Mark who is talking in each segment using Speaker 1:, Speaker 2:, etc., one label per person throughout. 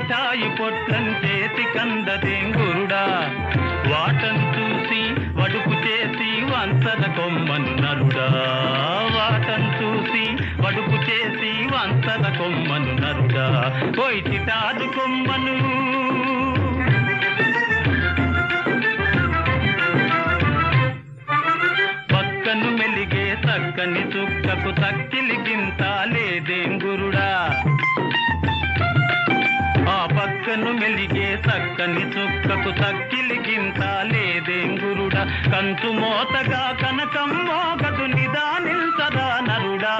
Speaker 1: మిఠాయి పొట్లం చేతి కందదేం గురుడా వాటను చూసి వడుపు చేసి వంచన కొమ్మను నరుడా వాటను చూసి వడుపు చేసి వంచన కొమ్మను నరుడా పోయి చిటాదు కొమ్మను పక్కను మెలిగే చక్కని చుక్కకు తక్కిలి గింత లేదేం గురుడా ఆ పక్కను మెలిగే చక్కని చుక్కకు తక్కిలి గింత లేదేం గురుడా కంచు మోతగా కనకం మోగదు నిదానిల్సదా నరుడా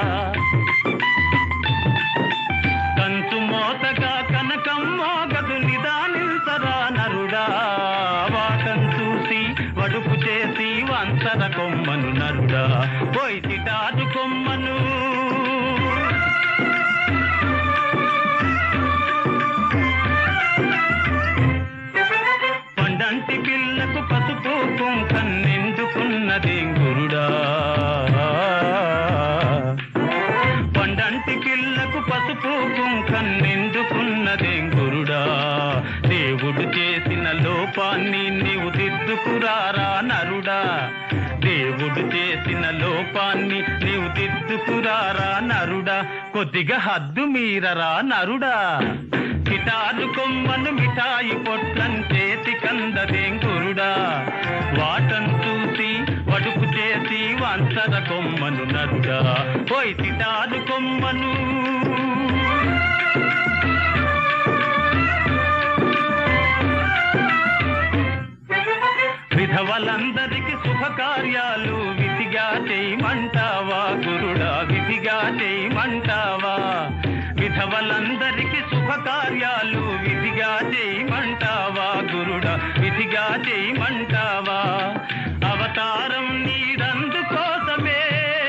Speaker 1: కంచు మోతగా కనకం మోగదు నిదానిల్సరా నరుడా వాటం చూసి వడుపు చేసి వంచర కొమ్మను నరుడా పోయి చిటాదు కొమ్మను పండంటి పిల్లకు పసుపు కుంకన్నెందుకున్నదే గురుడా పండంటి పిల్లకు పసుపు కుంకన్నెందుకున్నదే గురుడా దేవుడు చేసిన లోపాన్ని నీవు దిద్దుకురారా నరుడా దేవుడు చేసిన లోపాన్ని నీవు దిద్దుకురారా నరుడా కొద్దిగా హద్దు మీరరా నరుడా కిటారు కొమ్మను మిఠాయి పొట్లం చేతి కందదేం గురుడా వాటను చూసి వడుపు చేసి వంచర కొమ్మను నరుడా పోయి తిటారు కొమ్మను విధవలందరికి శుభకార్యాలు విధిగా చేయమంటావా గురుడా విధిగా చేయమంటావా విధవలందరికి శుభకార్యాలు విధిగా చేయమంటావా గురుడా విధిగా చేయమంటావా అవతారం నీదందు కోసమే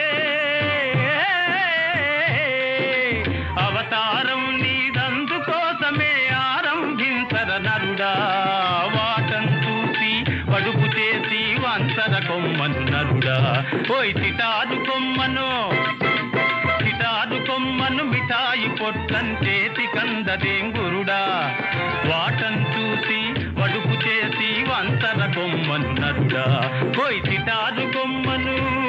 Speaker 1: అవతారం నీదందు కోసమే ఆరంభించర నరుడా వాటం చూసి వడుపు చేసి వంచర కొమ్మను నరుడా పోయి చిటాదు కొమ్మను చిటాదు కొమ్మను మిఠాయి పొట్లం చేతి కందదేం గురుడా వాటం చూసి వడుపు చేసి వంచర కొమ్మను నరుడా పోయి చిటాదు కొమ్మను